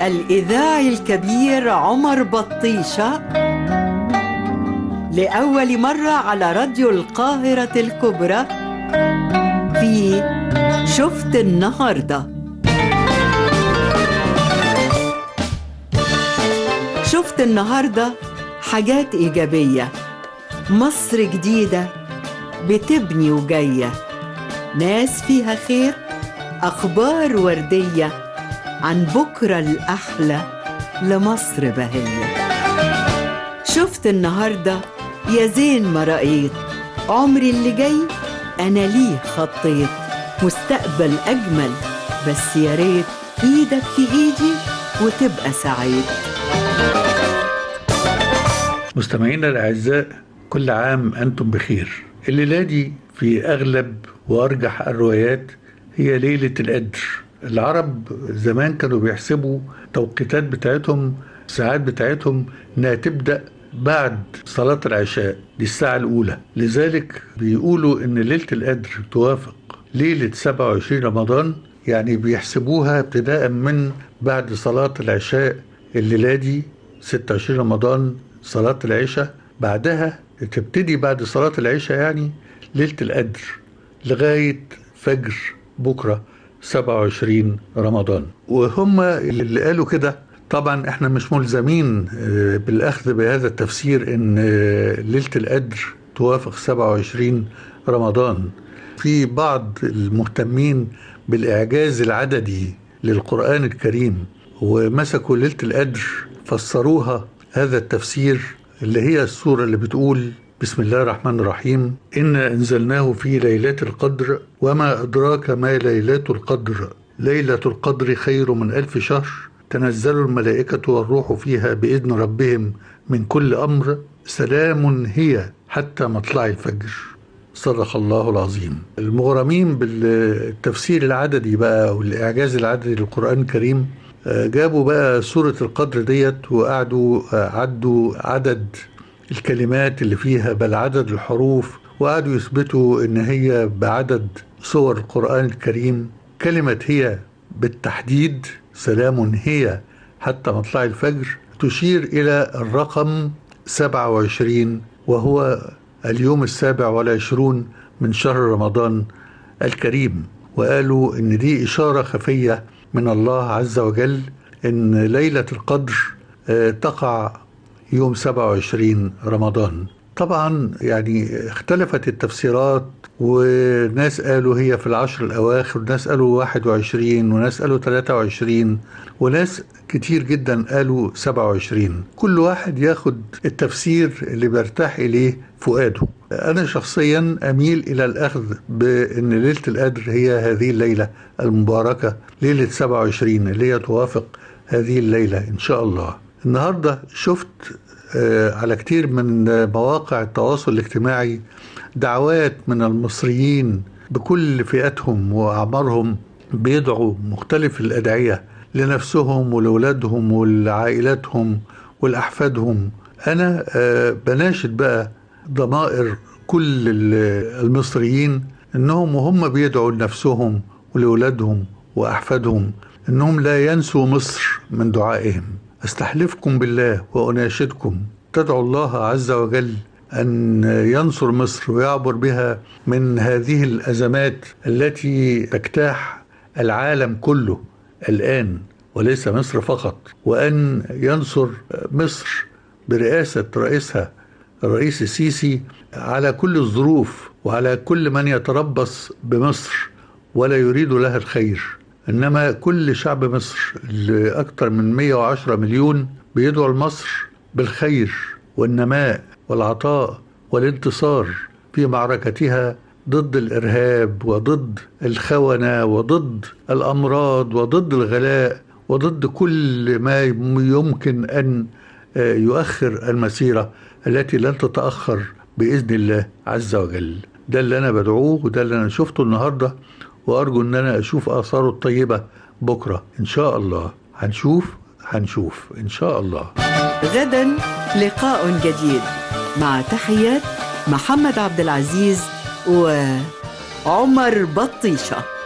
الإذاعي الكبير عمر بطيشة لأول مرة على راديو القاهرة الكبرى في شفت النهارده شفت النهارده حاجات ايجابيه مصر جديده بتبني وجايه ناس فيها خير اخبار ورديه عن بكره الاحلى لمصر بهيه شفت النهارده يا زين ما رأيت عمري اللي جاي انا ليه خطيت مستقبل اجمل بس يا ريت ايدك في ايدي وتبقى سعيد مستمعينا الأعزاء كل عام أنتم بخير الليلة دي في أغلب وأرجح الروايات هي ليلة القدر العرب زمان كانوا بيحسبوا توقيتات بتاعتهم الساعات بتاعتهم انها تبدا بعد صلاة العشاء دي الساعة الأولى لذلك بيقولوا إن ليلة القدر توافق ليلة 27 رمضان يعني بيحسبوها ابتداء من بعد صلاة العشاء الليلة دي 26 رمضان صلاة العشاء بعدها تبتدي بعد صلاة العشاء يعني ليلة القدر لغاية فجر بكرة 27 رمضان وهم اللي قالوا كده طبعا احنا مش ملزمين آه، بالاخذ بهذا التفسير ان آه، ليله القدر توافق 27 رمضان في بعض المهتمين بالاعجاز العددي للقران الكريم ومسكوا ليله القدر فسروها هذا التفسير اللي هي السوره اللي بتقول بسم الله الرحمن الرحيم إنا أنزلناه في ليلة القدر وما أدراك ما ليلة القدر ليلة القدر خير من ألف شهر تنزل الملائكة والروح فيها بإذن ربهم من كل أمر سلام هي حتى مطلع الفجر صدق الله العظيم المغرمين بالتفسير العددي بقى والإعجاز العددي للقرآن الكريم آه، جابوا بقى سورة القدر ديت وقعدوا آه، عدوا عدد الكلمات اللي فيها بل عدد الحروف وقعدوا يثبتوا ان هي بعدد صور القرآن الكريم كلمة هي بالتحديد سلام هي حتى مطلع الفجر تشير إلى الرقم 27 وهو اليوم السابع والعشرون من شهر رمضان الكريم وقالوا ان دي اشاره خفيه من الله عز وجل ان ليله القدر آه، تقع يوم 27 رمضان طبعا يعني اختلفت التفسيرات وناس قالوا هي في العشر الأواخر وناس قالوا 21 وناس قالوا 23 وناس كتير جدا قالوا 27 كل واحد ياخد التفسير اللي بيرتاح إليه فؤاده أنا شخصيا أميل إلى الأخذ بأن ليلة القدر هي هذه الليلة المباركة ليلة 27 اللي هي توافق هذه الليلة إن شاء الله النهاردة شفت آه، على كتير من مواقع التواصل الاجتماعي دعوات من المصريين بكل فئاتهم وأعمارهم بيدعوا مختلف الأدعية لنفسهم ولأولادهم ولعائلاتهم ولأحفادهم أنا آه، بناشد بقى ضمائر كل ال- المصريين إنهم وهم بيدعوا لنفسهم ولأولادهم وأحفادهم إنهم لا ينسوا مصر من دعائهم استحلفكم بالله واناشدكم تدعو الله عز وجل ان ينصر مصر ويعبر بها من هذه الازمات التي تجتاح العالم كله الان وليس مصر فقط وان ينصر مصر برئاسه رئيسها الرئيس السيسي على كل الظروف وعلى كل من يتربص بمصر ولا يريد لها الخير انما كل شعب مصر اللي اكثر من 110 مليون بيدعو لمصر بالخير والنماء والعطاء والانتصار في معركتها ضد الارهاب وضد الخونه وضد الامراض وضد الغلاء وضد كل ما يمكن ان آه، يؤخر المسيره التي لن تتاخر باذن الله عز وجل ده اللي انا بدعوه وده اللي انا شفته النهارده وارجو ان انا اشوف اثاره الطيبه بكره ان شاء الله هنشوف هنشوف ان شاء الله غدا لقاء جديد مع تحيات محمد عبد العزيز وعمر بطيشه